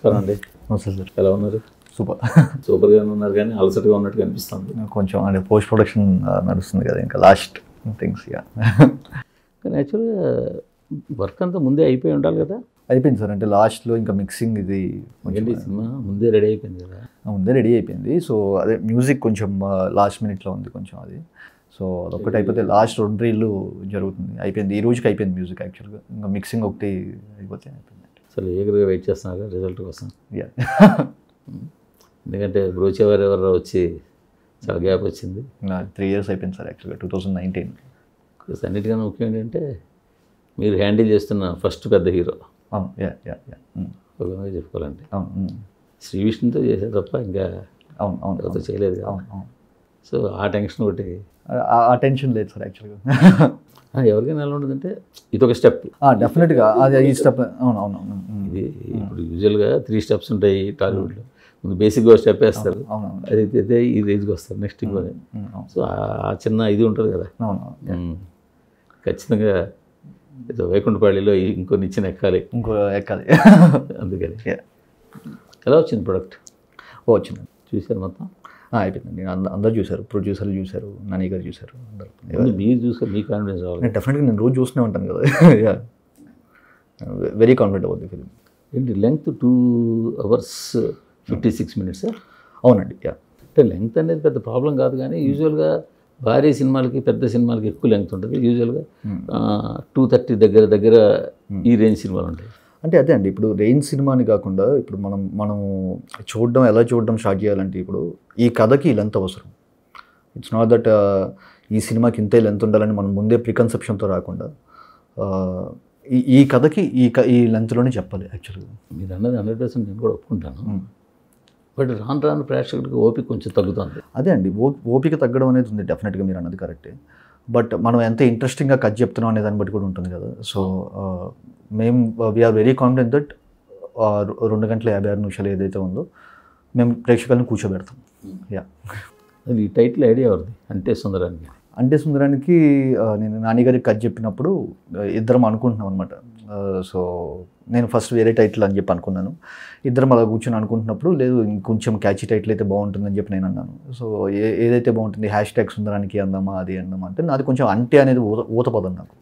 నమస్కారం అండి నమస్తే సార్ ఎలా ఉన్నారు సూపర్ సూపర్గా ఉన్నారు కానీ అలసటగా ఉన్నట్టు కనిపిస్తుంది కొంచెం అంటే పోస్ట్ ప్రొడక్షన్ నడుస్తుంది కదా ఇంకా లాస్ట్ థింగ్స్ ఇక కానీ యాక్చువల్గా వర్క్ అంతా ముందే అయిపోయి ఉండాలి కదా అయిపోయింది సార్ అంటే లాస్ట్లో ఇంకా మిక్సింగ్ ఇది ఏంటి సినిమా ముందే రెడీ అయిపోయింది కదా ముందే రెడీ అయిపోయింది సో అదే మ్యూజిక్ కొంచెం లాస్ట్ మినిట్లో ఉంది కొంచెం అది సో అదొక్కటి అయిపోతే లాస్ట్ రెండు రీళ్ళు జరుగుతుంది అయిపోయింది ఈ రోజుకి అయిపోయింది మ్యూజిక్ యాక్చువల్గా ఇంకా మిక్సింగ్ ఒకటి అయిపోతే అయిపోయింది అసలు ఏగరుగా వెయిట్ చేస్తున్నారు రిజల్ట్ కోసం యా ఎందుకంటే బ్రోచేవారు ఎవరు వచ్చి చాలా గ్యాప్ వచ్చింది త్రీ ఇయర్స్ అయిపోయింది సార్ యాక్చువల్గా టూ థౌజండ్ నైన్టీన్ ప్లస్ అన్నిటికన్నా ముఖ్యం ఏంటంటే మీరు హ్యాండిల్ చేస్తున్న ఫస్ట్ పెద్ద హీరో అవును యా యా యా ఒక విధంగా చెప్పుకోవాలంటే అవును ఉమ్. శ్రీ విష్ణుతో చేసే తప్ప ఇంకా అవును అవును ఎవరితో చేయలేదు కదా అవును అవును సో ఆ టెన్షన్ ఒకటి ఆ- ఆ టెన్షన్ లేదు సార్ యాక్చువల్గా ఆ, ఎవరికైనా ఎలా ఉంటుందంటే ఇది ఒక స్టెప్ డెఫినెట్గా అది ఈ స్టెప్ అవును అవును అవును ఉమ్. ఇది ఇప్పుడు యూజువల్గా త్రీ స్టెప్స్ ఉంటాయి టాలీవుడ్లో ముందు బేసిక్గా స్టెప్ వేస్తారు అవును అవును అది అయితే ఈ రేంజ్కి వస్తారు నెక్స్ట్ ఇంకో ఉమ్, అవును సో ఆ చిన్న ఇది ఉంటుంది కదా అవును అవును. ఉమ్. ఖచ్చితంగా ఏదో వైకుంఠపాళిలో ఇంకో నిచ్చెన ఎక్కాలి ఇంకో ఎక్కాలి అందుకని Yeah. ఎలా వచ్చింది ప్రొడక్ట్ ఓ వచ్చింది చూశారు మొత్తం ఆ, అయిపోయిందండి అంద అందరు చూశారు ప్రొడ్యూసర్లు చూశారు నాని గారు చూశారు అందరు ముందు మీరు చూసుకొని మీ కాన్ఫిడెన్స్ రావాలి నేను డెఫినెట్గా నేను రోజు చూస్తూనే ఉంటాను కదా యా వెరీ కాన్ఫిడెంట్ అవుతుంది ఫిలిం ఏంటి length two hours fifty six minutes అవునండి యా అంటే లెంగ్త్ అనేది పెద్ద ప్రాబ్లం కాదు కానీ యూజువల్గా భారీ సినిమాలకి పెద్ద సినిమాలకి ఎక్కువ లెంగ్త్ ఉంటుంది యూజువల్గా టూ థర్టీ దగ్గర దగ్గర ఈ రేంజ్ సినిమాలు ఉంటాయి అంటే అదే అండి ఇప్పుడు రేంజ్ సినిమాని కాకుండా ఇప్పుడు మనం మనం చూడడం ఎలా చూడడం స్టార్ట్ చేయాలంటే ఇప్పుడు ఈ కథకి ఈ లెంత్ అవసరం ఇట్స్ నాట్ దట్ ఈ సినిమాకి ఇంతే లెంత్ ఉండాలని మనం ముందే ప్రికన్సెప్షన్తో రాకుండా ఆ, ఈ ఈ కథకి ఈ క ఈ లెంత్లోనే చెప్పాలి యాక్చువల్గా మీరు అన్నది హండ్రెడ్ పర్సెంట్ నేను కూడా ఒప్పుకుంటాను బట్ రాను రాను ప్రేక్షకుడికి ఓపిక కొంచెం తగ్గుతుంది అదే అండి ఓ ఓపిక తగ్గడం అనేది ఉంది డెఫినెట్గా మీరు అన్నది కరెక్టే బట్ మనం ఎంత ఇంట్రెస్టింగ్గా కథ చెప్తున్నాం అనే దాన్ని బట్టి కూడా ఉంటుంది కదా సో మేము వీఆర్ వెరీ కాన్ఫిడెంట్ దట్ రెండు గంటల యాభై ఆరు నిమిషాలు ఏదైతే ఉందో మేము ప్రేక్షకులను కూర్చోబెడతాం యా అది ఈ టైటిల్ ఐడియా ఎవరిది అంటే సుందరానికి అంటే సుందరానికి ఆ, నేను నాన్నగారికి కథ చెప్పినప్పుడు ఆ, ఇద్దరం అనుకుంటున్నాం అనమాట సో నేను ఫస్ట్ వేరే టైటిల్ అని చెప్పి అనుకున్నాను ఇద్దరం అలా కూర్చొని అనుకుంటున్నప్పుడు లేదు ఇంకొంచెం క్యాచీ టైటిల్ అయితే బాగుంటుందని చెప్పి నేను అన్నాను సో ఏ ఏదైతే బాగుంటుంది హ్యాష్ ట్యాగ్ సుందరానికి అందామా అది అందామా అంటే నాది కొంచెం అంటే అనేది ఊత ఊత పదం నాకు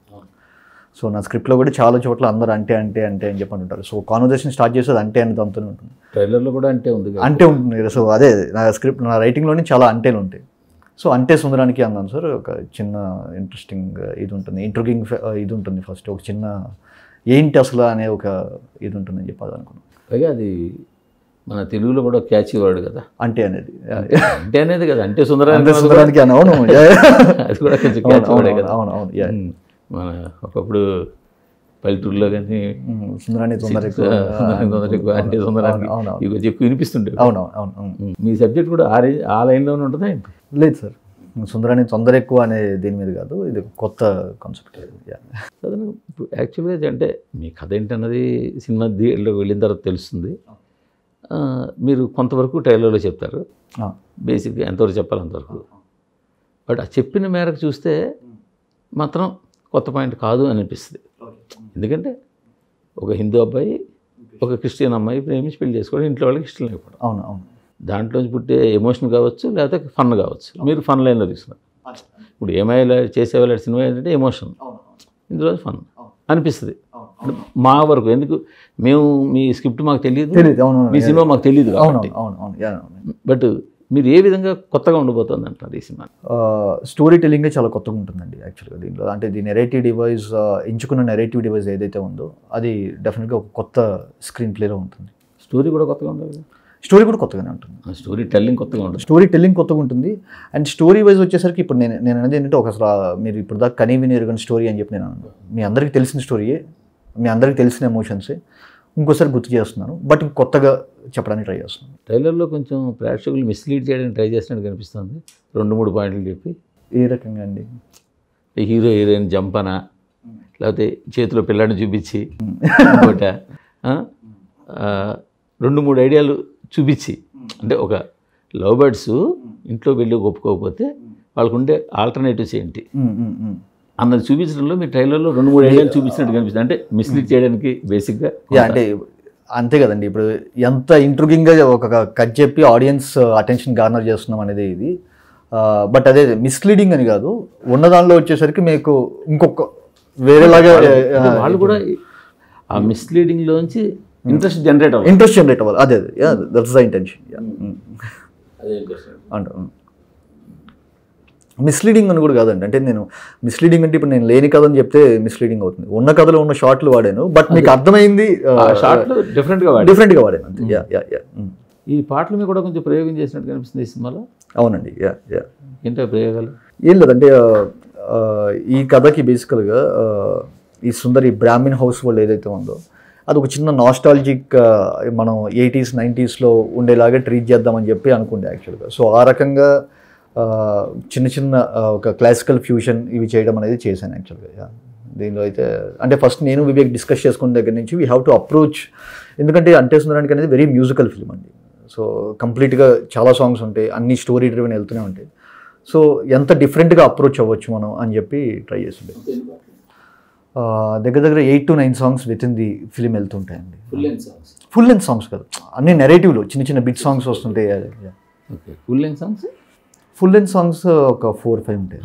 సో నా స్క్రిప్ట్లో కూడా చాలా చోట్ల అందరూ అంటే అంటే అంటే అని చెప్పి అంటుంటారు సో కాన్వర్జేషన్ స్టార్ట్ చేసేది అంటే అనేది అంతనే ఉంటుంది ట్రైలర్లో కూడా అంటే ఉంది కదా. అంటే ఉంటుంది కదా సో అదే నా స్క్రిప్ట్ నా రైటింగ్లోనే చాలా అంటేలు ఉంటాయి సో అంటే సుందరానికి అన్నాను సార్ ఒక చిన్న ఇంట్రెస్టింగ్ ఇది ఉంటుంది ఇంట్రోగింగ్ ఇది ఉంటుంది ఫస్ట్ ఒక చిన్న ఏంటి అసలు అనే ఒక ఇది ఉంటుందని చెప్పాలి అనుకున్నాను పైగా అది మన తెలుగులో కూడా క్యాచ్ వర్డ్ కదా అంటే అనేది అంటే అనేది కదా అంటే సుందరానికి అంటే అన్నది సుందరానికి అని అవును కూడా- అది కూడా కొంచెం అవును, క్యాచ్ అవును, వర్డే కదా అవును అవును yeah. ఉమ్. మన ఒకప్పుడు పల్లెటూరులో కానీ ఉమ్, సుందరాన్ని తొందర ఎక్కువ సుందరానికి తొందర ఎక్కువ అంటే సుందరానికి అవును, అవును. ఇవి కొంచెం ఎక్కువ వినిపిస్తుండే అవును అవును అవును ఉమ్. మీ సబ్జెక్ట్ కూడా ఆ రేంజ్ ఆ లైన్లోనే ఉంటుందా ఏంటి లేదు సార్ సుందరాన్ని తొందర ఎక్కువ అనే దీని మీద కాదు ఇది ఒక కొత్త కాన్సెప్ట్ అదన ఇప్పుడు యాక్చువల్గా అంటే మీ కథ ఏంటన్నది సినిమా థియేటర్లోకి వెళ్ళిన తర్వాత తెలుస్తుంది ఆ, మీరు కొంతవరకు ట్రైలర్లో చెప్తారు బేసిక్గా ఎంతవరకు చెప్పాలి అంతవరకు బట్ ఆ చెప్పిన మేరకు చూస్తే మాత్రం కొత్త పాయింట్ కాదు అని అనిపిస్తుంది ఎందుకంటే ఒక హిందూ అబ్బాయి ఒక క్రిస్టియన్ అమ్మాయి ప్రేమించి పెళ్లి చేసుకోవడం ఇంట్లో వాళ్ళకి ఇష్టం లేకపోవడం అవును అవును దాంట్లోంచి పుట్టే ఎమోషన్ కావచ్చు లేకపోతే ఫన్ కావచ్చు మీరు ఫన్ లైన్లో తీసుకున్నారు ఇప్పుడు ఏమైనా చేసేవాళ్ళ సినిమా ఏంటంటే ఎమోషన్ ఇందులో ఫన్ అనిపిస్తుంది అంటే మా వరకు ఎందుకు మేము మీ స్క్రిప్ట్ మాకు తెలియదు తెలియదు అవును మీ సినిమా మాకు తెలియదు అవును కాబట్టి అవును అవును yeah, అవును బట్ మీరు ఏ విధంగా కొత్తగా ఉండబోతుంది అంటారు ఈ సినిమా స్టోరీ టెల్లింగే చాలా కొత్తగా ఉంటుందండి యాక్చువల్గా దీంట్లో అంటే ది నెరేటివ్ డివైస్ ఎంచుకున్న నెరేటివ్ డివైస్ ఏదైతే ఉందో అది డెఫినెట్గా ఒక కొత్త స్క్రీన్ ప్లేలో ఉంటుంది స్టోరీ కూడా కొత్తగా ఉండాలి స్టోరీ కూడా కొత్తగానే ఉంటుంది ఆ స్టోరీ టెల్లింగ్ కొత్తగా ఉంటుంది స్టోరీ టెల్లింగ్ కొత్తగా ఉంటుంది అండ్ స్టోరీ వైజ్ వచ్చేసరికి ఇప్పుడు నేను నేను అనేది ఏంటంటే ఒక అసలు ఆ మీరు ఇప్పుడు దాకా కనీ విని ఎరుగని స్టోరీ అని చెప్పి నేను అన్నాను మీ అందరికీ తెలిసిన స్టోరీయే మీ అందరికీ తెలిసిన ఎమోషన్సే ఇంకోసారి గుర్తు చేస్తున్నాను బట్ కొత్తగా చెప్పడానికి ట్రై చేస్తున్నాను ట్రైలర్లో కొంచెం ప్రేక్షకులు మిస్లీడ్ చేయడానికి ట్రై చేసినట్టు కనిపిస్తుంది రెండు మూడు పాయింట్లు చెప్పి ఏ రకంగా అండి ఈ హీరో హీరోయిన్ జంపనా లేకపోతే చేతిలో పిల్లాడిని చూపించి ఇంకోట ఆ? ఆ, రెండు మూడు ఐడియాలు చూపించి అంటే ఒక లవ్ బర్డ్స్ ఇంట్లో వెళ్ళి ఒప్పుకోకపోతే వాళ్ళకు ఉండే ఆల్టర్నేటివ్స్ ఏంటి ఉమ్, ఉమ్, ఉమ్. అన్నది చూపించడంలో మీ ట్రైలర్లో రెండు మూడు ఐడియాలు చూపించినట్టు కనిపిస్తుంది అంటే మిస్లీడ్ చేయడానికి బేసిక్గా యా అంటే అంతే కదండి ఇప్పుడు ఎంత ఇంట్రూగింగ్గా ఒక కట్ చెప్పి ఆడియన్స్ అటెన్షన్ గార్నర్ చేస్తున్నాం అనేది ఇది బట్ అదే మిస్లీడింగ్ అని కాదు ఉన్న దానిలో వచ్చేసరికి మీకు ఇంకొక వేరేలాగా అంటే వాళ్ళు కూడా ఆ మిస్లీడింగ్ లోంచి ఇంట్రెస్ట్ జనరేట్ అవ్వాలి ఇంట్రెస్ట్ జనరేట్ అవ్వాలి అదే అదే దట్స్ ద ఇంటెన్షన్ అంటారు మిస్లీడింగ్ అని కూడా కాదండి అంటే నేను మిస్లీడింగ్ అంటే ఇప్పుడు నేను లేని కథ అని చెప్తే మిస్లీడింగ్ అవుతుంది ఉన్న కథలో ఉన్న షార్ట్లు వాడాను బట్ మీకు అర్థమైంది ఆ షార్ట్లు డిఫరెంట్ గా వాడి డిఫరెంట్గా వాడాను అంతే యా యా యా ఈ పాటల మీద కూడా కొంచెం ప్రయోగం చేసినట్టు కనిపిస్తుంది ఈ సినిమాలో అవునండి యా యా ఏంటో ప్రయోగాలు ఏం లేదంటే ఆ, ఆ, ఈ కథకి బేసికల్గా ఈ సుందరి బ్రాహ్మిన్ హౌస్ వాళ్ళు ఏదైతే ఉందో అది ఒక చిన్న నాస్టాలజిక్ మనం ఎయిటీస్ నైంటీస్లో ఉండేలాగా ట్రీట్ చేద్దామని చెప్పి అనుకుండే యాక్చువల్గా సో ఆ రకంగా ఆ, చిన్న చిన్న ఆ, ఒక క్లాసికల్ ఫ్యూషన్ ఇవి చేయడం అనేది చేశాను యాక్చువల్గా యా. దీనిలో అయితే అంటే ఫస్ట్ నేను వివేక్ డిస్కస్ చేసుకున్న దగ్గర నుంచి వీ హ్యావ్ టు అప్రోచ్ ఎందుకంటే అంటే సుందరానికి అనేది వెరీ మ్యూజికల్ ఫిల్మ్ అండి సో కంప్లీట్గా చాలా సాంగ్స్ ఉంటాయి అన్ని స్టోరీ డ్రివెన్ వెళ్తూనే ఉంటాయి సో ఎంత డిఫరెంట్గా అప్రోచ్ అవ్వచ్చు మనం అని చెప్పి ట్రై చేస్తుండే ఆ, దగ్గర దగ్గర eight to nine songs with in the film వెళ్తుంటాయండి full length songs full length songs కాదు అన్ని నెరేటివ్లో చిన్న చిన్న బిట్ సాంగ్స్ వస్తుంటాయి okay full length songs full length songs ఒక ఫోర్ ఫైవ్ ఉంటాయి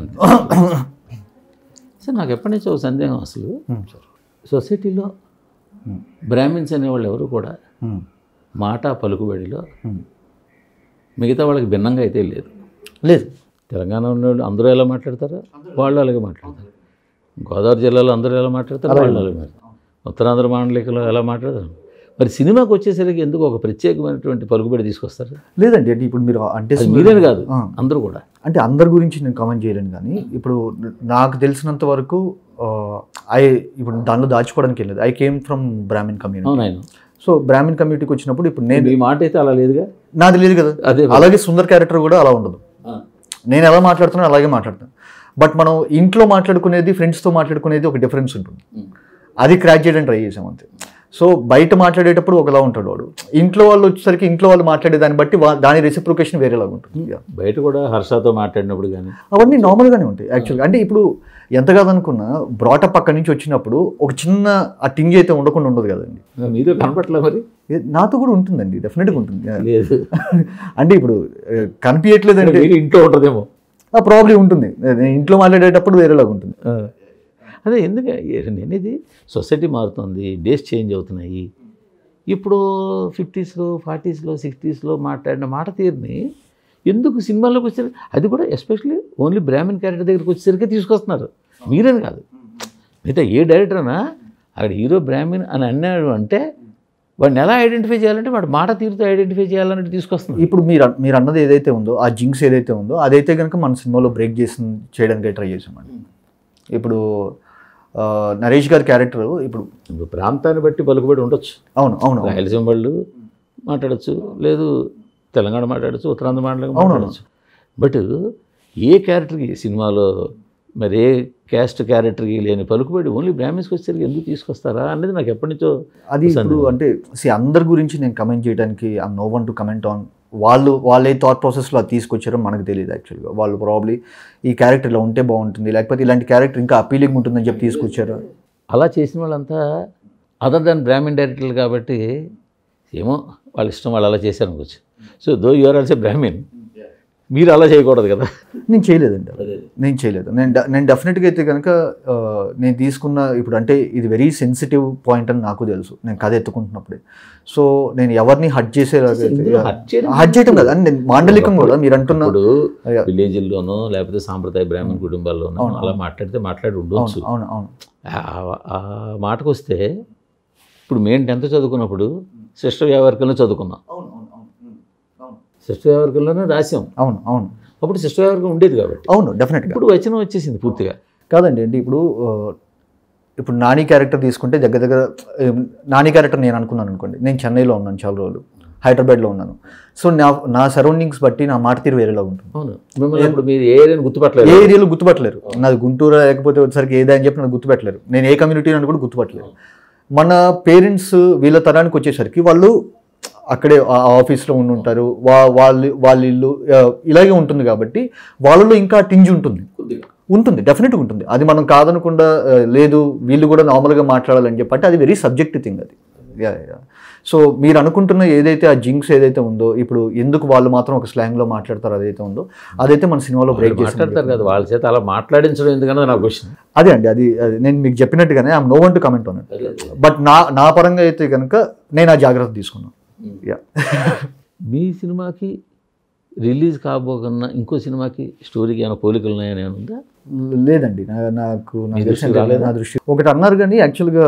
సార్ నాకు ఎప్పటి నుంచో ఒక సందేహం అసలు Hmm, సార్ సొసైటీలో బ్రాహ్మిన్స్ అనేవాళ్ళు ఎవరు కూడా Hmm, మాట పలుకుబడిలో hmm. మిగతా వాళ్ళకి భిన్నంగా అయితే లేదు లేదు తెలంగాణ ఉన్నవాళ్ళు అందరూ ఎలా మాట్లాడతారో వాళ్ళు అలాగే మాట్లాడతారు గోదావరి జిల్లాలో అందరూ ఎలా మాట్లాడతారు వాళ్ళు అలాగే మాట్లాడతారు ఉత్తరాంధ్ర మాండలికలో ఎలా మాట్లాడతారు మరి సినిమాకి వచ్చేసరికి ఎందుకు ఒక ప్రత్యేకమైనటువంటి పలుకుబడి తీసుకొస్తారు లేదండి అంటే ఇప్పుడు మీరు అంటే అది మీరేని కాదు ఆ. అందరూ కూడా అంటే అందరి గురించి నేను కామెంట్ చేయలేను కానీ ఇప్పుడు నాకు తెలిసినంత వరకు ఐ ఇప్పుడు దానిలో దాచుకోవడానికి వెళ్ళలేదు I came from Brahmin community అవును ఆయన సో బ్రాహ్మిన్ కమ్యూనిటీకి వచ్చినప్పుడు ఇప్పుడు నేను ఈ మాట అయితే అలా లేదుగా నాకు తెలియదు కదా అదే అలాగే సుందర్ క్యారెక్టర్ కూడా అలా ఉండదు ఆ. నేను ఎలా మాట్లాడుతున్నాను అలాగే మాట్లాడతాను బట్ మనం ఇంట్లో మాట్లాడుకునేది ఫ్రెండ్స్తో మాట్లాడుకునేది ఒక డిఫరెన్స్ ఉంటుంది ఉమ్. అది క్రాక్ చేయడానికి ట్రై చేసాం అంతే సో బయట మాట్లాడేటప్పుడు ఒకలా ఉంటాడు వాడు ఇంట్లో వాళ్ళు వచ్చేసరికి ఇంట్లో వాళ్ళు మాట్లాడే దాన్ని బట్టి వా- దాని రెసిప్రికేషన్ వేరేలాగా ఉంటుంది Yeah. బయట కూడా హర్షతో మాట్లాడినప్పుడు కానీ అవన్నీ నార్మల్గానే ఉంటాయి యాక్చువల్గా అంటే ఇప్పుడు ఎంత కాదనుకున్నా బ్రాటప్ అక్కడి నుంచి వచ్చినప్పుడు ఒక చిన్న ఆ టింగ్ అయితే ఉండకుండా ఉండదు కదండి మీతో కనపట్లే మరి ఏ- నాతో కూడా ఉంటుందండి డెఫినెట్గా ఉంటుంది Yeah. లేదు అంటే ఇప్పుడు ఏ, కనిపించట్లేదంటే మీరు ఇంట్లో ఉంటుందేమో ఆ ప్రాబ్లం ఉంటుంది నేను ఇంట్లో మాట్లాడేటప్పుడు వేరేలాగా ఉంటుంది అదే ఎందుకు నేను ఇది సొసైటీ మారుతుంది డేస్ చేంజ్ అవుతున్నాయి ఇప్పుడు ఫిఫ్టీస్లో ఫార్టీస్లో సిక్స్టీస్లో మాట్లాడిన మాట తీరుని ఎందుకు సినిమాల్లోకి వచ్చేసరికి అది కూడా ఎస్పెషల్లీ ఓన్లీ బ్రాహ్మణ్ క్యారెక్టర్ దగ్గరికి వచ్చేసరికి తీసుకొస్తున్నారు మీరని కాదు మిగతా ఏ డైరెక్టర్ అయినా అక్కడ హీరో బ్రాహ్మణ్ అని అన్నాడు అంటే వాడిని ఎలా ఐడెంటిఫై చేయాలంటే వాడు మాట తీరుతో ఐడెంటిఫై చేయాలన్నట్టు తీసుకొస్తున్నారు ఇప్పుడు మీరు అన్- మీరు అన్నది ఏదైతే ఉందో ఆ జింక్స్ ఏదైతే ఉందో అదైతే కనుక మన సినిమాలో బ్రేక్ చేసి చేయడానికి ట్రై చేసామండి ఇప్పుడు ఆ, నరేష్ గారి క్యారెక్టర్ ఇప్పుడు ఇప్పుడు ప్రాంతాన్ని బట్టి పలుకుబడి ఉండొచ్చు అవును అవును అవును. రాయలసీమ వాళ్ళు మాట్లాడచ్చు లేదు తెలంగాణ మాట్లాడచ్చు ఉత్తరాంధ్ర మాట్లాడ అవునవును. మాట్లాడచ్చు బట్ ఏ క్యారెక్టర్కి సినిమాలో మరి ఏ క్యాస్ట్ క్యారెక్టర్కి లేని పలుకుబడి ఓన్లీ బ్రాహ్మిన్స్కి వచ్చేసరికి ఎందుకు తీసుకొస్తారా అనేది నాకు ఎప్పటి నుంచో అది ఇప్పుడు అంటే సి అందరి గురించి నేను కమెంట్ చేయడానికి I no one to comment on వాళ్ళు వాళ్ళే థాట్ ప్రాసెస్లో అది తీసుకొచ్చారో మనకు తెలియదు యాక్చువల్గా వాళ్ళు ప్రాబ్లీ ఈ క్యారెక్టర్ ఇలా ఉంటే బాగుంటుంది లేకపోతే ఇలాంటి క్యారెక్టర్ ఇంకా అపీలింగ్ ఉంటుందని చెప్పి తీసుకొచ్చారు అలా చేసిన వాళ్ళంతా అదర్ దాన్ బ్రాహ్మిన్ డైరెక్టర్లు కాబట్టి ఏమో వాళ్ళ ఇష్టం వాళ్ళు అలా చేశారు అనుకోవచ్చు so though you're also Brahmin మీరు అలా చేయకూడదు కదా నేను చేయలేదండి నేను చేయలేదు నేను డ- నేను డెఫినెట్గా అయితే కనుక ఆ, నేను తీసుకున్న ఇప్పుడు అంటే ఇది వెరీ సెన్సిటివ్ పాయింట్ అని నాకు తెలుసు నేను కథ ఎత్తుకుంటున్నప్పుడే సో నేను ఎవరిని హట్ చేసేలాగా ఇందులో hurt చేయడం హట్ చేయడం కదా నేను మాండలికం కూడా మీరు అంటున్న ఇప్పుడు Yeah. విలేజ్ల్లోనో లేకపోతే సాంప్రదాయ బ్రాహ్మణ కుటుంబాల్లోనో అవును, అలా మాట్లాడితే మాట్లాడి ఉండొచ్చు అవును అవును ఆ- ఆ మాటకు వస్తే ఇప్పుడు మేము టెన్త్ చదువుకున్నప్పుడు సిస్టర్ వ్యావర్కంలో చదువుకున్నాం అవును అవును అవును సిస్టర్ వ్యావర్కంలోనే రాసాం అవును అవును అప్పుడు సిస్టర్ వ్యావర్కం ఉండేది కాబట్టి అవును డెఫినెట్గా ఇప్పుడు వచనం వచ్చేసింది పూర్తిగా కాదండి అంటే ఇప్పుడు ఆ, ఇప్పుడు నాని క్యారెక్టర్ తీసుకుంటే దగ్గర దగ్గర ఆ, నాని క్యారెక్టర్ నేను అనుకున్నాను అనుకోండి నేను చెన్నైలో ఉన్నాను చాలా రోజులు హైదరాబాద్లో ఉన్నాను సో నా నా సరౌండింగ్స్ బట్టి నా మాట తీరు వేరేలా ఉంటుంది అవును మిమ్మల్ని ఇప్పుడు మీరు ఏ ఏరియాని ఏ గుర్తుపట్టలేదు ఏరియాలో గుర్తుపట్టలేరు నాది గుంటూరు లేకపోతే వచ్చేసరికి ఏదే అని చెప్పి నాకు గుర్తుపెట్టలేరు నేను ఏ కమ్యూనిటీ అని కూడా గుర్తుపట్టలేరు మన పేరెంట్స్ వీళ్ళ తరానికి వచ్చేసరికి వాళ్ళు అక్కడే ఆ ఆఫీస్లో ఉండి ఉంటారు వా వాళ్ళు వాళ్ళ ఇల్లు ఆ, ఇలాగే ఉంటుంది కాబట్టి వాళ్ళలో ఇంకా టింజ్ ఉంటుంది ఉంటుంది డెఫినెట్గా ఉంటుంది అది మనం కాదనకుండా ఆ, లేదు వీళ్ళు కూడా నార్మల్గా మాట్లాడాలని చెప్పి అంటే అది వెరీ సబ్జెక్టివ్ థింగ్ అది యా యా సో మీరు అనుకుంటున్న ఏదైతే ఆ జింక్స్ ఏదైతే ఉందో ఇప్పుడు ఎందుకు వాళ్ళు మాత్రం ఒక స్లాంగ్లో మాట్లాడతారో అదైతే ఉందో అదైతే మన సినిమాలో బ్రేక్ చేసి మాట్లాడతారు కదా వాళ్ళ చేత అలా మాట్లాడించడం ఎందుకన్నది నా క్వశ్చన్ అదే అండి అది అది నేను మీకు చెప్పినట్టుగానే I'm no one to comment on but నా నా పరంగా అయితే కనుక నేను ఆ జాగ్రత్త తీసుకున్నాను యా మీ సినిమాకి రిలీజ్ కాబోకన్నా ఇంకో సినిమాకి స్టోరీకి ఏమైనా పోలికలు ఉన్నాయని ఏమైనా ఉందా లేదండి నా- నాకు నా మీ దృష్టి దృష్టికి రాలేదా? నా దృష్టి ఒకటి అన్నారు కానీ యాక్చువల్గా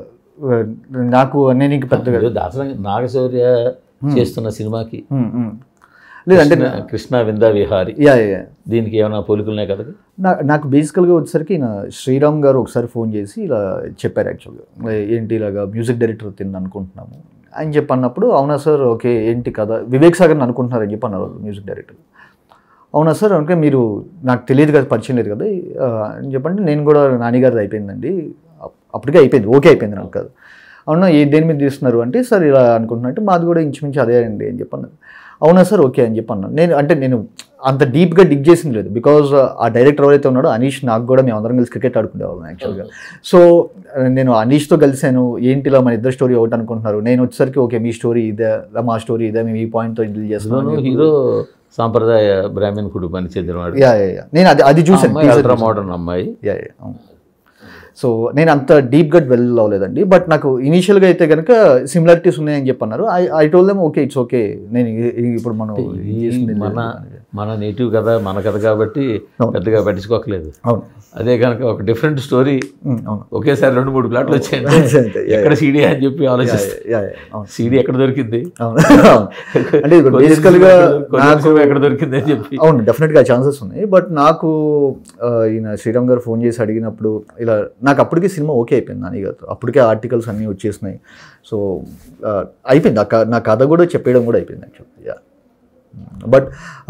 నాకు నేను ఇంక పెద్దగా ఏదో దాసరి నాగశౌర్య చేస్తున్న సినిమాకి ఉమ్, ఉమ్. లేదంటే కృష్ణ- కృష్ణ విందా విహారి యా యా దీనికి ఏమైనా పోలికలు ఉన్నాయి కదా నా నాకు బేసికల్గా వచ్చేసరికి నా శ్రీరామ్ గారు ఒకసారి ఫోన్ చేసి ఇలా చెప్పారు యాక్చువల్గా ఏంటి ఇలాగా మ్యూజిక్ డైరెక్టర్ తింది అనుకుంటున్నాము అని చెప్పి అన్నప్పుడు అవునా సార్ ఓకే ఏంటి కదా వివేక్ సాగర్ అనుకుంటున్నారని చెప్పి అన్నారు వాళ్ళు మ్యూజిక్ డైరెక్టర్ అవునా సార్ అంటే మీరు నాకు తెలియదు కదా పరిచయం లేదు కదా ఆ, అని చెప్పంటే నేను కూడా నాన్నగారిది అయిపోయిందండి అప్- అప్పటికే అయిపోయింది ఓకే అయిపోయింది నాకు కాదు అవునా ఏ దేని మీద తీస్తున్నారు అంటే సార్ ఇలా అనుకుంటున్నా అంటే మాది కూడా ఇంచుమించు అదే అండి అని చెప్పి అన్నారు అవునా సార్ ఓకే అని చెప్పి అన్నాను నేను అంటే నేను అంత డీప్గా డిగ్ చేసింది లేదు బికాజ్ ఆ డైరెక్టర్ ఎవరైతే ఉన్నాడో అనీష్ నాకు కూడా మేము అందరం కలిసి క్రికెట్ ఆడుకునేవాళ్ళం యాక్చువల్గా సో నేను అనీష్తో కలిసాను ఏంటి ఇలా మన ఇద్దరు స్టోరీ ఒకటి అనుకుంటున్నారు నేను వచ్చేసరికి ఓకే మీ స్టోరీ ఇదే మా స్టోరీ ఇదే మేము ఈ పాయింట్తో డీల్ అందులోనూ చేస్తున్నాను హీరో సాంప్రదాయ బ్రాహ్మణ్ కుటుంబానికి చెందినవాడు యా యా యా నేను అది అది చూసాను అమ్మాయి teaser అల్ట్రా చూసాను. మోడర్న్ అమ్మాయి యా యా అవును సో నేను అంత డీప్గా డెవెల్ అవ్వలేదండి బట్ నాకు ఇనీషియల్గా అయితే కనుక సిమిలారిటీస్ ఉన్నాయని చెప్పి అన్నారు I I told them okay it's okay నేను ఇ- ఇ- ఇప్పుడు మనం ఈ ఇది చేసింది మన లేదు. మన నేటివ్ కథ మన కథ కాబట్టి అవును. పెద్దగా పట్టించుకోకలేదు అవును అదే కనుక ఒక డిఫరెంట్ స్టోరీ ఉమ్, అవును ఒకేసారి రెండు మూడు ప్లాట్లు వచ్చాయంటే అంతే, అంతే. యా, ఎక్కడ సీడీ అని చెప్పి ఆలోచిస్తే యా, యా, అవును సీడీ ఎక్కడ దొరికింది అవును అవును. అంటే ఇప్పుడు కొరియన్ బేసికల్గా సినిమా ఎక్కడ- కొరియన్ నాకు సినిమా ఎక్కడ దొరికింది అని చెప్పి అవును డెఫినెట్గా ఛాన్సెస్ ఉన్నాయి బట్ నాకు ఆ, ఈయన శ్రీరామ్ గారు ఫోన్ చేసి అడిగినప్పుడు ఇలా నాకు అప్పటికి సినిమా ఓకే అయిపోయింది నాని గారితో అప్పటికే ఆర్టికల్స్ అన్నీ వచ్చేసినాయి సో ఆ, అయిపోయింది ఆ క- నా కథ కూడా చెప్పేయడం కూడా అయిపోయింది యాక్చువల్లీ యా బట్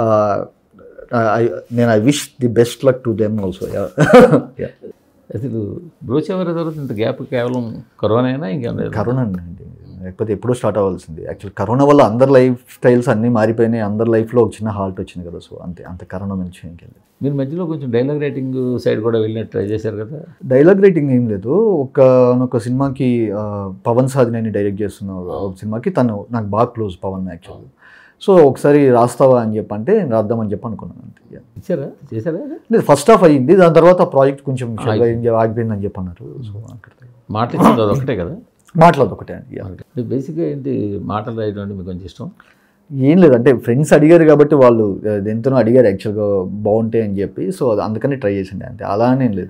నేను I wish the best luck to them also yeah అసలు బ్రోచెవర్ తర్వాత ఇంత గ్యాప్ కేవలం కరోనా అయినా ఇంకేం లేదు కరోనా అండి లేకపోతే ఎప్పుడో స్టార్ట్ అవ్వాల్సింది యాక్చువల్ కరోనా వల్ల అందరి లైఫ్ స్టైల్స్ అన్నీ మారిపోయినాయి అందరి లైఫ్లో ఒక చిన్న హాల్ట్ వచ్చింది కదా సో అంతే అంత కరోనా మంచి ఇంకెళ్ళి మీరు మధ్యలో కొంచెం డైలాగ్ రైటింగ్ సైడ్ కూడా వెళ్ళినట్టు ట్రై చేశారు కదా డైలాగ్ రైటింగ్ ఏం లేదు ఒక ఒక సినిమాకి ఆ, పవన్ సాధినేని డైరెక్ట్ చేస్తున్న ఒక సినిమాకి తను నాకు బాగా క్లోజ్ పవన్ యాక్చువల్ సో ఒకసారి రాస్తావా అని చెప్పి అంటే నేను రాద్దామని చెప్పి అనుకున్నాను అంతే Yeah. ఇచ్చారా చేశారా లేదు ఫస్ట్ హాఫ్ అయ్యింది దాని తర్వాత ప్రాజెక్ట్ కొంచెం షెడ్యూల్ అయింది, ఆగిపోయిందని చెప్పి అన్నారు సో అక్కడ మాటలు ఇచ్చింది అది ఒకటే కదా మాట్లాడదు ఒకటే అండి yeah. బేసిక్గా ఏంటి మాటలు రాయడం అంటే మీకు కొంచెం ఇష్టం ఏం లేదు అంటే ఫ్రెండ్స్ అడిగారు కాబట్టి వాళ్ళు ఆ, ఎంతనో అడిగారు యాక్చువల్గా బాగుంటాయి అని చెప్పి సో అది అందుకని ట్రై చేసిండే అంతే అలా అని ఏం లేదు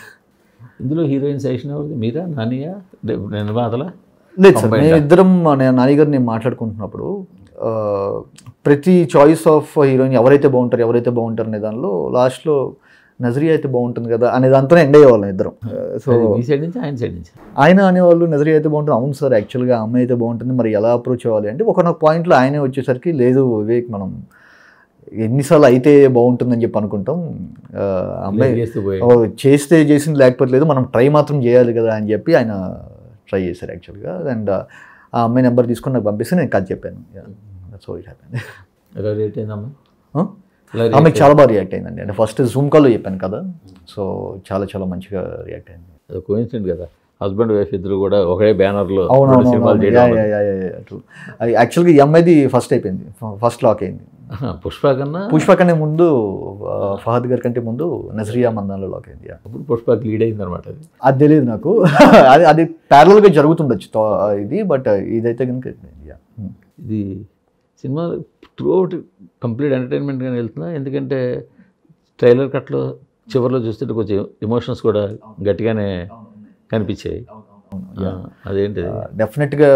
ఇందులో హీరోయిన్ సెషన్ ఎవరిది మీరా నానియా నిర్మాతల లేదు సార్ Combined నేను ఇద్దరం నేను నానిగారు నేను మాట్లాడుకుంటున్నప్పుడు ఆ, ప్రతి చాయిస్ ఆఫ్ హీరోయిన్ ఎవరైతే బాగుంటారు ఎవరైతే బాగుంటారు అనే దానిలో లాస్ట్లో నజరియా అయితే బాగుంటుంది కదా అనే దాంతోనే ఎండ్ అయ్యేవాళ్ళం ఇద్దరం సో అది మీ సైడ్ నుంచి ఆయన సైడ్ నుంచి ఆయన అనేవాళ్ళు నజరియా అయితే బాగుంటుంది అవును సార్ యాక్చువల్గా అమ్మాయి అయితే బాగుంటుంది మరి ఎలా అప్రోచ్ అవ్వాలి అంటే ఒక పాయింట్లో ఆయనే వచ్చేసరికి లేదు వివేక్ మనం ఎన్నిసార్లు అయితే బాగుంటుందని చెప్పి అనుకుంటాం ఆ, అమ్మాయి చేస్తూ పోయి ఓ, చేస్తే చేసింది లేకపోతే లేదు మనం ట్రై మాత్రం చేయాలి కదా అని చెప్పి ఆయన ట్రై చేశారు యాక్చువల్గా అండ్ ఆ అమ్మాయి నెంబర్ తీసుకొని నాకు పంపిస్తే నేను కథ చెప్పాను సో ఇట్ హ్యాపెన్ ఎలా రేట్ అయిందమ్మా ఎలా rate ఆమెకు చాలా బాగా రియాక్ట్ అయిందండి అంటే ఫస్ట్ జూమ్ కాల్లో చెప్పాను కదా సో చాలా చాలా మంచిగా రియాక్ట్ అయింది అది కోయిన్సిడెంట్ కదా హస్బెండ్ వైఫ్ ఇద్దరు కూడా ఒకే బ్యానర్లో అవునవును సినిమాలు చేయడం యాక్చువల్గా ఈ అమ్మాయిది ఫస్ట్ అయిపోయింది ఫస్ట్ లాక్ అయింది ఆహా, పుష్ప కన్నా పుష్ప కన్నా ముందు ఆ, ఫహద్ గారి కంటే ముందు నజరియా మందాన్లో లాక్ అయింది yeah. అప్పుడు పుష్పకి లీడ్ అయింది అనమాట అది అది తెలియదు నాకు అది అది ప్యారల్గా జరుగుతుండొచ్చు తో- ఇది బట్ ఇదైతే కనుక yeah. Hmm. ఇది సినిమా త్రూ అవుట్ కంప్లీట్ ఎంటర్టైన్మెంట్గానే వెళ్తున్నా ఎందుకంటే ట్రైలర్ కట్లో చివరిలో చూస్తుంటే కొంచెం ఎమోషన్స్ కూడా గట్టిగానే కనిపించాయి ఆ, అదేంటిది డెఫినెట్గా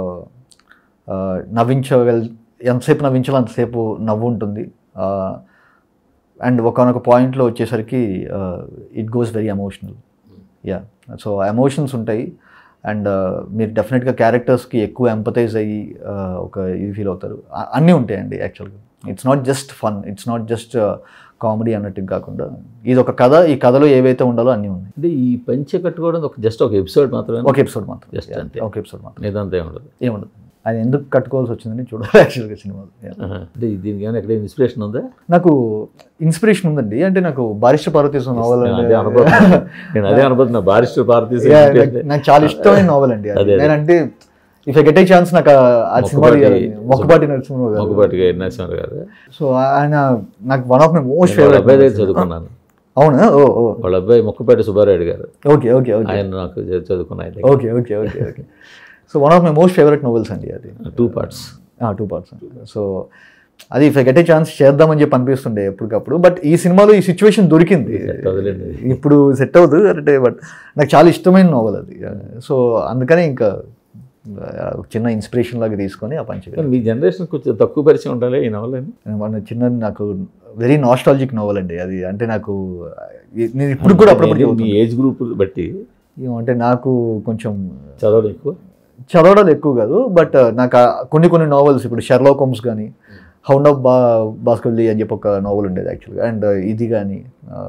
నవ్వించగల ఎంతసేపు నవ్వించాలో అంతసేపు నవ్వు ఉంటుంది అండ్ ఒకనొక పాయింట్లో వచ్చేసరికి it goes very emotional yeah so emotions ఉంటాయి అండ్ మీరు డెఫినెట్గా క్యారెక్టర్స్కి ఎక్కువ ఎంపతైజ్ అయ్యి uh, ఒక ఇది ఫీల్ అవుతారు అ- అన్నీ ఉంటాయండి యాక్చువల్గా it's not just fun it's not just comedy అన్నట్టు కాకుండా ఇది ఒక కథ ఈ కథలో ఏవైతే ఉండాలో అన్నీ ఉన్నాయి అంటే ఈ పంచె కట్టుకోవడం ఒక జస్ట్ ఒక ఎపిసోడ్ మాత్రమే ఒక ఎపిసోడ్ మాత్రం Just Yeah, అంతే. ఒక ఎపిసోడ్ మాత్రం ఇదంతా ఏం ఉండదు ఏముండదు అది ఎందుకు కట్టుకోవాల్సి వచ్చిందని చూడాలి యాక్చువల్గా సినిమాలో Yeah. ఆహా. అంటే దీనికి ఏమైనా ఎక్కడ ఇన్స్పిరేషన్ ఉందా నాకు ఇన్స్పిరేషన్ ఉందండి అంటే నాకు బారిష్ట పార్వతీశం నావల్ నేను అదే అనుకుంటున్నా నేను అదే అనుకుంటున్నా బారిస్టర్ భారతీయ నాకు చాలా ఇష్టమైన నావల్ అండి అది అదే, అదే. నేనంటే if I get a chance నాకు ఆ- ఆ సినిమా మొక్కుపాటి- మొక్కపాటి నరసింహ గారు మొక్కుపాటిగా నరసింహారావు గారు సో ఆయన నాకు వన్ ఆఫ్ మై మోస్ట్ వాళ్ళ ఫేవరెట్ అబ్బాయి దగ్గర చదువుకున్నాను అవునా ఓ ఓ వాళ్ళ అబ్బాయి మొక్కుపాటి సుబ్బారాయుడు గారు ఓకే ఓకే ఓకే ఆయన నాకు చ- చదువుకున్న ఆయన దగ్గర okay okay okay okay so one of my most favourite novels అండి అది two parts two parts so అది if I get a chance చేద్దామని చెప్పి అనిపిస్తుండే ఎప్పటికప్పుడు బట్ ఈ సినిమాలో ఈ సిచ్యువేషన్ దొరికింది వదిలేండి ఇప్పుడు సెట్ అవుతుంది అంటే బట్ నాకు చాలా ఇష్టమైన నోవెల్ అది సో అందుకనే ఇంకా ఆ, చిన్న ఇన్స్పిరేషన్ లాగా తీసుకొని ఆ పంచ కానీ మీ జనరేషన్ కొంచెం తక్కువ పరిచయం ఉండాలి ఈ నవలని మన చిన్న నాకు వెరీ నాస్టాలజిక్ నోవెల్ అండి అది అంటే నాకు నేను ఇప్పుడు కూడా అప్పుడప్పుడు మీ చదువుతాను. ఏజ్ గ్రూప్ బట్టి ఏమో అంటే నాకు కొంచెం చదవడం ఎక్కువ చదవడాలు ఎక్కువ కాదు బట్ నాకు ఆ కొన్ని కొన్ని నావెల్స్ ఇప్పుడు షెర్లాక్ హోమ్స్ కానీ హౌండ్ ఆఫ్ బా బాస్కర్లీ అని చెప్పి ఒక నావెల్ ఉండేది యాక్చువల్గా అండ్ ఇది కానీ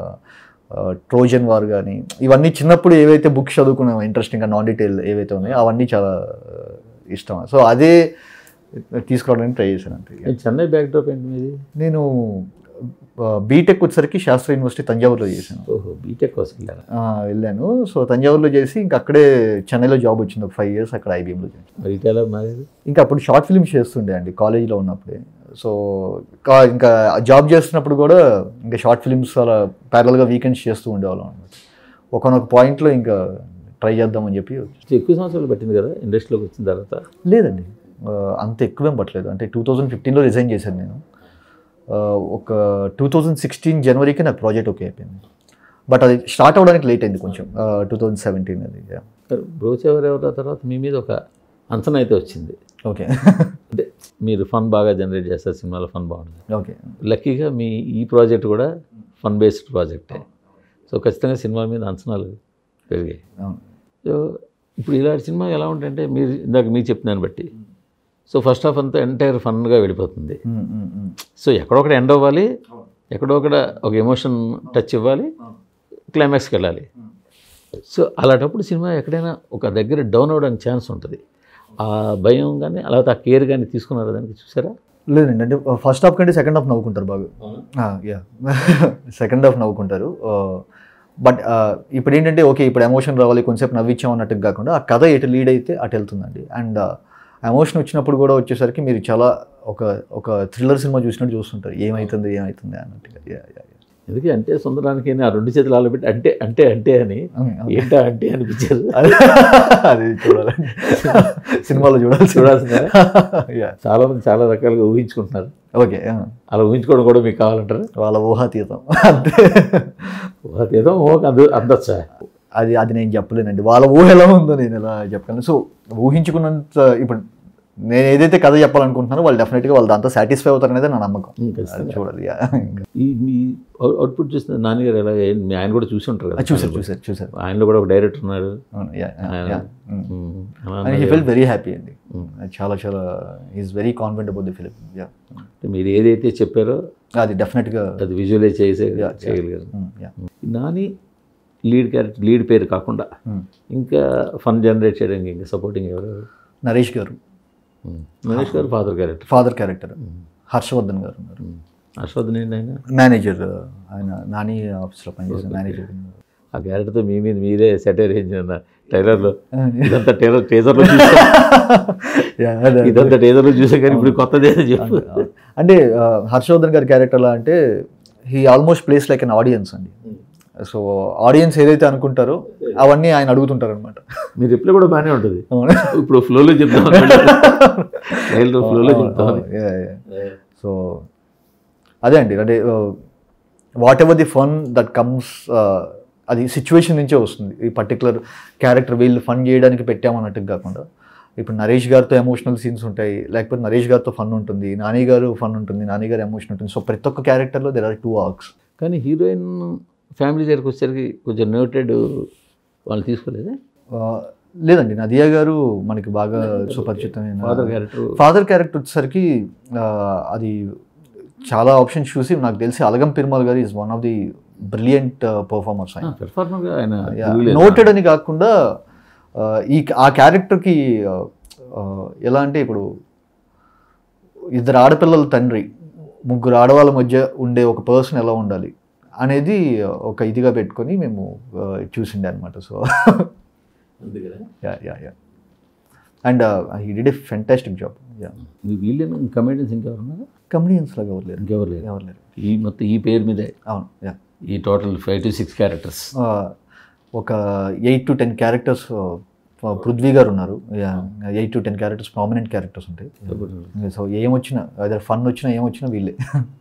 ట్రోజన్ వార్ కానీ ఇవన్నీ చిన్నప్పుడు ఏవైతే బుక్స్ చదువుకున్నామో ఇంట్రెస్టింగ్గా నాన్ డీటెయిల్ ఏవైతే ఉన్నాయో అవన్నీ చాలా uh, ఇష్టం సో అదే తీసుకురావడానికి ట్రై చేశాను అంతే చెన్నై బ్యాక్ డ్రాప్ ఏంటి మీది నేను బీటెక్ వచ్చేసరికి శాస్త్ర యూనివర్సిటీ తంజావూరులో చేశాను ఓహో బీటెక్ కోసం వెళ్ళారా ఆ, వెళ్ళాను సో తంజావూరులో చేసి ఇంకా అక్కడే చెన్నైలో జాబ్ వచ్చింది ఒక ఫైవ్ ఇయర్స్ అక్కడ ఐబీఎంలో చేశాను మరి ఇటేలా మారేది ఇంకా అప్పుడు షార్ట్ ఫిల్మ్స్ చేస్తుండే అండి కాలేజీలో ఉన్నప్పుడే సో కా- ఇంకా జాబ్ చేస్తున్నప్పుడు కూడా ఇంకా షార్ట్ ఫిల్మ్స్ అలా ప్యారల్గా వీకెండ్స్ చేస్తూ ఉండేవాళ్ళం అనమాట ఒకనొక పాయింట్లో ఇంకా ట్రై చేద్దామని చెప్పి వచ్చి- ఎక్కువ సంవత్సరాలు పట్టింది కదా ఇండస్ట్రీలోకి వచ్చిన తర్వాత లేదండి ఆ, అంత ఎక్కువేం పట్టలేదు అంటే టూ థౌజండ్ ఫిఫ్టీన్లో రిజైన్ చేశాను నేను ఆ, ఒక టూ థౌజండ్ సిక్స్టీన్ జనవరికి నాకు ప్రాజెక్ట్ ఓకే అయిపోయింది బట్ అది స్టార్ట్ అవ్వడానికి లేట్ అయింది కొంచెం టూ థౌజండ్ సెవెంటీన్ అది బ్రోచ్ ఎవరెవరు తర్వాత మీ మీద ఒక అంచనా అయితే వచ్చింది ఓకే అంటే మీరు ఫన్ బాగా జనరేట్ చేస్తారు సినిమాలో ఫన్ బాగుంటుంది ఓకే లక్కీగా మీ ఈ ప్రాజెక్ట్ కూడా ఫన్ బేస్డ్ ప్రాజెక్టే సో ఖచ్చితంగా సినిమా మీద అంచనాలు పెరిగాయి అవును సో ఇప్పుడు ఇలాంటి సినిమా ఎలా ఉంటాయంటే మీరు ఇందాక మీరు చెప్పిన దాన్ని బట్టి సో ఫస్ట్ హాఫ్ అంతా ఎంటైర్ ఫన్గా వెళ్ళిపోతుంది ఉమ్, ఉమ్, ఉమ్. సో ఎక్కడొక్కడ ఎండ్ అవ్వాలి ఎక్కడో ఒకడ ఒక ఎమోషన్ టచ్ ఇవ్వాలి క్లైమాక్స్కి వెళ్ళాలి సో అలాంటప్పుడు సినిమా ఎక్కడైనా ఒక దగ్గర డౌన్ అవ్వడానికి ఛాన్స్ ఉంటుంది ఆ భయం కానీ అలా ఆ కేర్ కానీ తీసుకున్నారా దానికి చూసారా లేదండి అంటే ఫస్ట్ హాఫ్ కంటే సెకండ్ హాఫ్ నవ్వుకుంటారు బాగా యా సెకండ్ హాఫ్ నవ్వుకుంటారు బట్ ఇప్పుడు ఏంటంటే ఓకే ఇప్పుడు ఎమోషన్ రావాలి కొంచెంసేపు నవ్వించాం అన్నట్టు కాకుండా ఆ కథ ఎటు లీడ్ అయితే అటు వెళ్తుందండి అండ్ ఎమోషన్ వచ్చినప్పుడు కూడా వచ్చేసరికి మీరు చాలా ఒక ఒక థ్రిల్లర్ సినిమా చూసినట్టు చూస్తుంటారు ఏమవుతుంది ఏమవుతుంది అన్నట్టుగా Yeah, yeah, yeah. ఎందుకంటే అంటే సుందరానికి ఆ రెండు చేతులు అలా పెట్టి అంటే అంటే అంటే అని అవును, అవును. ఏంటా అంటే అనిపించదు అది అది చూడాలండి సినిమాలో చూడాలి చూడాల్సిందే యా చాలా మంది చాలా రకాలుగా ఊహించుకుంటున్నారు ఓకే అలా ఊహించుకోవడం కూడా మీకు కావాలంటారు వాళ్ళ ఊహాతీతం అంతే ఏదో ఓకే అందు అందొచ్చా అది అది నేను చెప్పలేనండి వాళ్ళ ఊహ ఎలా ఉందో నేను ఎలా చెప్పగలను సో ఊహించుకున్నంత ఇప్పుడు నేను ఏదైతే కథ చెప్పాలనుకుంటున్నానో వాళ్ళు డెఫినెట్గా వాళ్ళు దాంతో సాటిస్ఫై అవుతారనేది నా నమ్మకం ఉమ్, ఖచ్చితంగా. అది చూడాలి యా. ఈ మీ అవుట్పుట్ చూసిన నాన్నగారు ఎలా ఏం- మీ ఆయన కూడా చూసి ఉంటారు కదా అది చూసారు చూసారు చూసారు ఆయనలో కూడా ఒక డైరెక్టర్ ఉన్నాడు అవును యా యా ఉమ్, అలా and he fell very happy అండి Mm. చాలా చాలా is very confident about the film yeah అంటే మీరు ఏదైతే చెప్పారో అది డెఫినెట్గా అది విజువలైజ్ చేసే చేయగలిగారు yeah Nani lead character lead పేరు కాకుండా ఇంకా ఫన్ జనరేట్ చేయడానికి ఇంకా సపోర్టింగ్ ఎవరు నరేష్ గారు ఉమ్, నరేష్ గారు father character father character Harshavardhan గారు ఉన్నారు హర్షవర్ధన్ ఏంటి ఆయన మేనేజర్ ఆయన నాని ఆఫీస్లో పనిచేసిన మేనేజర్ ఆ క్యారెక్టర్తో మీ మీద మీరే సెటైర్ చేసిన ట్రైలర్లో ఇదంతా టైలర్ టేజర్లో చూసా ఇదంతా టేజర్లో చూసా కానీ ఇప్పుడు కొత్తదే అని చెప్పు అంటే ఆ, హర్షవర్ధన్ గారి క్యారెక్టర్ ఎలా అంటే he almost plays like an audience అండి సో ఆడియన్స్ ఏదైతే అనుకుంటారో అవన్నీ ఆయన అడుగుతుంటారు అనమాట మీరు ఎప్పుడు కూడా బాగానే ఉంటుంది ఇప్పుడు ఫ్లోలో చెప్తాం ట్రైలర్ ఫ్లోలో చెప్తాం సో అదే అండి అంటే whatever the fun that comes అది సిచ్యువేషన్ నుంచే వస్తుంది ఈ పర్టికులర్ క్యారెక్టర్ వీళ్ళు ఫన్ చేయడానికి పెట్టామన్నట్టు కాకుండా ఇప్పుడు నరేష్ గారితో ఎమోషనల్ సీన్స్ ఉంటాయి లేకపోతే నరేష్ గారితో ఫన్ ఉంటుంది నాని గారు ఫన్ ఉంటుంది నాని గారు ఎమోషన్ ఉంటుంది సో ప్రతి ఒక్క క్యారెక్టర్లో దెర్ ఆర్ టూ ఆర్క్స్ కానీ హీరోయిన్ ఫ్యామిలీ దగ్గరికి వచ్చేసరికి కొంచెం నోటెడ్ వాళ్ళు తీసుకోలేదే లేదండి నదియా గారు మనకి బాగా సుపరిచితమైన ఫాదర్ క్యారెక్టర్ ఫాదర్ క్యారెక్టర్ వచ్చేసరికి ఆ, అది చాలా ఆప్షన్స్ చూసి నాకు తెలిసి అలగం పెరుమాల్ గారు is one of the brilliant performers ఆయన పెర్ఫార్మర్గా ఆయన తిరుగులేదు. నోటెడ్ అని కాకుండా ఆ, ఈ ఆ క్యారెక్టర్కి ఎలా అంటే ఇప్పుడు ఇద్దరు ఆడపిల్లల తండ్రి ముగ్గురు ఆడవాళ్ళ మధ్య ఉండే ఒక పర్సన్ ఎలా ఉండాలి అనేది ఒక ఇదిగా పెట్టుకొని మేము ఆ, చూసిండే అనమాట సో అందుకనే. Yeah yeah yeah and he did a fantastic job మీ వీళ్ళేనా కమెడియన్స్ ఇంకెవరున్నా కమెడియన్స్ లాగా ఎవరు లేరు ఇంకెవరు లేరు ఎవరు లేరు ఈ మొత్తం ఈ పేరు మీదే అవును యా ఈ total five to six characters ఒక eight to ten characters Prithvi గారు ఉన్నారు eight to ten characters prominent characters ఉంటాయి సో ఏమొచ్చినా అదే ఫన్ వచ్చినా ఏమొచ్చినా వీళ్ళే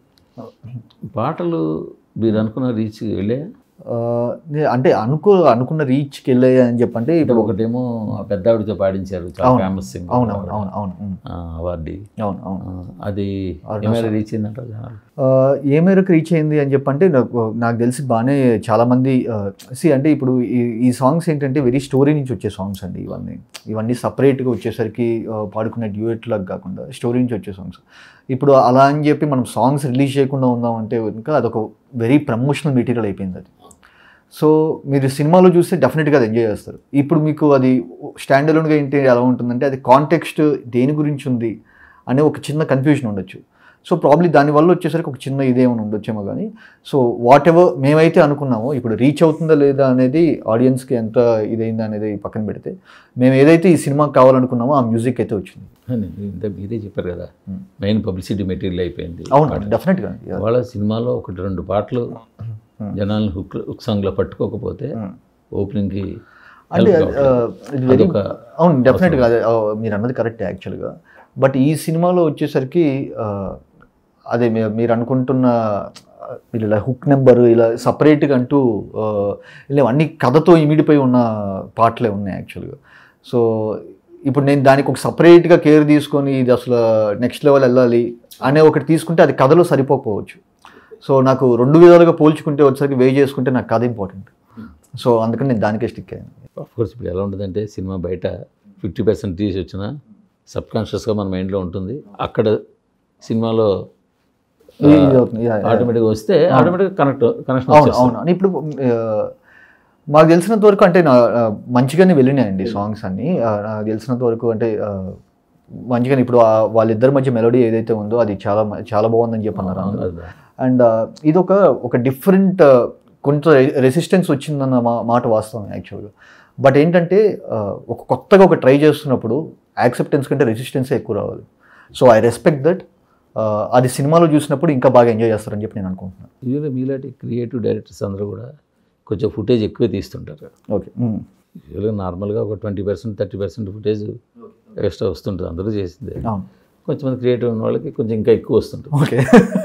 పాటలు మీరు అనుకున్న రీచ్ వెళ్ళే ఆ, నే- అంటే అనుకో అనుకున్న రీచ్కి వెళ్ళాయి అని చెప్పంటే ఇప్పుడు ఇప్పుడు ఒకటేమో ఆ పెద్ద ఆవిడతో పాడించారు చాలా అవును. ఫేమస్ సింగ్ అవును అవును అవును అవును ఉమ్, అవార్డు అవును అవును అది అరుణ ఏమైనా రీచ్ అయిందంటారు జనాలు ఆ, ఏ మేరకు రీచ్ అయింది అని చెప్పంటే నాకు నాకు తెలిసి బాగానే చాలామంది సి అంటే ఇప్పుడు ఈ ఈ సాంగ్స్ ఏంటంటే వెరీ స్టోరీ నుంచి వచ్చే సాంగ్స్ అండి ఇవన్నీ ఇవన్నీ సపరేట్గా వచ్చేసరికి ఆ, పాడుకునే డ్యూయట్ లాగా కాకుండా స్టోరీ నుంచి వచ్చే సాంగ్స్ ఇప్పుడు అలా అని చెప్పి మనం సాంగ్స్ రిలీజ్ చేయకుండా ఉందామంటే కనుక అదొక వెరీ ప్రమోషనల్ మెటీరియల్ అయిపోయింది అది సో మీరు సినిమాలో చూస్తే డెఫినెట్గా అది ఎంజాయ్ చేస్తారు ఇప్పుడు మీకు అది స్టాండ్ అలోన్గా ఏంటి ఎలా ఉంటుందంటే అది కాంటెక్స్ట్ దేని గురించి ఉంది అనే ఒక చిన్న కన్ఫ్యూజన్ ఉండొచ్చు సో ప్రాబ్లీ దానివల్ల వచ్చేసరికి ఒక చిన్న ఇదేమైనా ఉండొచ్చేమో కానీ సో వాట్ ఎవర్ మేమైతే అనుకున్నామో ఇప్పుడు రీచ్ అవుతుందా లేదా అనేది ఆడియన్స్కి ఎంత ఇదైందా అనేది పక్కన పెడితే మేము ఏదైతే ఈ సినిమాకి కావాలనుకున్నామో ఆ మ్యూజిక్ అయితే వచ్చింది అని ఇంత మీరే చెప్పారు కదా Hmm. మెయిన్ పబ్లిసిటీ మెటీరియల్ అయిపోయింది అవును డెఫినెట్గా వాళ్ళ సినిమాలో ఒకటి రెండు పాటలు Hmm. జనాలను హుక్ హుక్ సాంగ్లో పట్టుకోకపోతే ఓపెనింగ్కి అంటే ఇది వెరీ అదొక అవును డెఫినెట్గా అదే ఆ, మీరు అన్నది కరెక్ట్ యాక్చువల్గా బట్ ఈ సినిమాలో వచ్చేసరికి ఆ, అదే మీ- మీరు అనుకుంటున్న ఆ, మీరు ఇలా హుక్ నెంబర్ ఇలా సపరేట్గా అంటూ ఆ, ఇలా అన్ని కథతో ఇమిడిపోయి ఉన్న పాటలే ఉన్నాయి యాక్చువల్గా సో ఇప్పుడు నేను దానికి ఒక సపరేట్గా కేర్ తీసుకొని ఇది అసలు నెక్స్ట్ లెవెల్ వెళ్ళాలి అనే ఒకటి తీసుకుంటే అది కథలో సరిపోకపోవచ్చు సో నాకు రెండు విధాలుగా పోల్చుకుంటే వచ్చేసరికి వే చేసుకుంటే నాకు కథ ఇంపార్టెంట్ సో అందుకని నేను దానికే స్టిక్ అయ్యాను ఆఫ్ కోర్స్ ఇప్పుడు ఎలా ఉంటుందంటే సినిమా బయట ఫిఫ్టీ పర్సెంట్ తీసి వచ్చినా సబ్ కాన్షియస్గా మన మైండ్లో ఉంటుంది అక్కడ సినిమాలో ఇది అవుతుంది. Yeah, yeah. ఆటోమేటిక్గా వస్తే ఆటోమేటిక్గా కనెక్ట్ కనెక్షన్ అవును అవును అని ఇప్పుడు ఆ, మాకు తెలిసినంత వరకు అంటే నా ఆ, మంచిగానే వెళ్ళినాయండి సాంగ్స్ అన్ని ఆ, నాకు తెలిసినంత వరకు అంటే ఆ, మంచిగానే ఇప్పుడు ఆ వాళ్ళిద్దరి మధ్య మెలోడీ ఏదైతే ఉందో అది చాలా మ- చాలా బాగుందని చెప్పి అన్నారు అందరూ. అండ్ ఇది ఒక ఒక డిఫరెంట్ కొంత రెసిస్టెన్స్ వచ్చిందన్న మా మాట వాస్తవం యాక్చువల్గా బట్ ఏంటంటే ఆ, ఒక కొత్తగా ఒక ట్రై చేస్తున్నప్పుడు యాక్సెప్టెన్స్ కంటే రెసిస్టెన్సే ఎక్కువ రావాలి సో ఐ రెస్పెక్ట్ దట్ అది సినిమాలో చూసినప్పుడు ఇంకా బాగా ఎంజాయ్ చేస్తారని చెప్పి నేను అనుకుంటున్నాను యూజువల్గా మీలాంటి క్రియేటివ్ డైరెక్టర్స్ అందరూ కూడా కొంచెం ఫుటేజ్ ఎక్కువ తీస్తుంటారు ఓకే యూజువల్గా నార్మల్గా ఒక twenty percent thirty percent footage extra వస్తుంటుంది అందరూ చేసిందే అవును కొంచెంమంది క్రియేటివ్ ఉన్న వాళ్ళకి కొంచెం ఇంకా ఎక్కువ వస్తుంటుంది ఓకే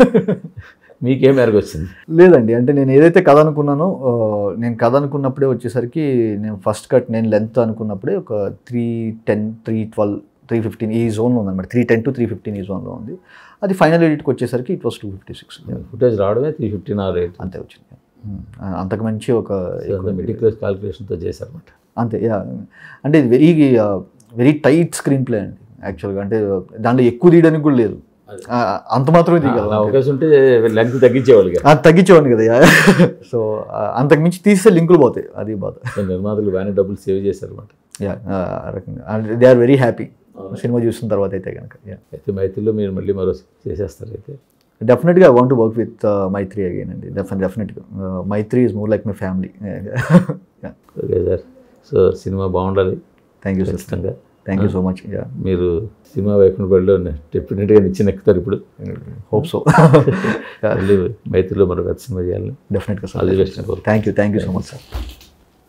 మీకేం మేరకు వచ్చింది లేదండి అంటే నేను ఏదైతే కథ అనుకున్నానో ఆ, నేను కథ అనుకున్నప్పుడే వచ్చేసరికి నేను ఫస్ట్ కట్ నేను లెంత్ అనుకున్నప్పుడే ఒక three ten three twelve three fifteen ఈ జోన్లో ఉందన్నమాట three ten to three fifteen ఈ జోన్లో ఉంది అది ఫైనల్ ఎడిట్కి వచ్చేసరికి it was two fifty six footage రావడమే త్రీ ఫిఫ్టీన్ ఆర్ ఎయిట్ అంతే వచ్చింది ఆ, అంతకు మంచి ఒక మెటిక్యులస్ క్యాలిక్యులేషన్తో చేశారన్నమాట అంతే యా అంటే ఇది very very tight screenplay అండి యాక్చువల్గా అంటే దాంట్లో ఎక్కువ తీయడానికి కూడా లేదు ఆ, అంత మాత్రమే అలా తీయగలం అవకాశం ఉంటే లెంగ్త్ తగ్గించేవాళ్ళు కదా అది తగ్గించేవాడిని కదా సో అంతకు మించి తీస్తే లింకులు పోతాయి అది బాధ సో నిర్మాతలు బాగానే డబ్బులు సేవ్ చేశారన్నమాట యా ఆ రకంగా దే ఆర్ వెరీ హ్యాపీ సినిమా చూసిన తర్వాత అయితే కనుక యా అయితే మైత్రిలో మీరు మళ్ళీ మరో చేసేస్తారు అయితే డెఫినెట్గా I want work with Maithri again అండి డెఫినెట్ డెఫినెట్గా Maithri is more like my family okay sir so సినిమా బాగుండాలి థ్యాంక్ యూ సార్ ఖచ్చితంగా thank you so much yeah మీరు సినిమా వైకుంఠ బడిలో డెఫినెట్గా నిచ్చినెక్కుతారు ఇప్పుడు హోప్ సో మళ్ళీ మైత్రిలో మరో పెద్ద సినిమా చేయాలని డెఫినెట్గా all sir the best thank you thank you so much sir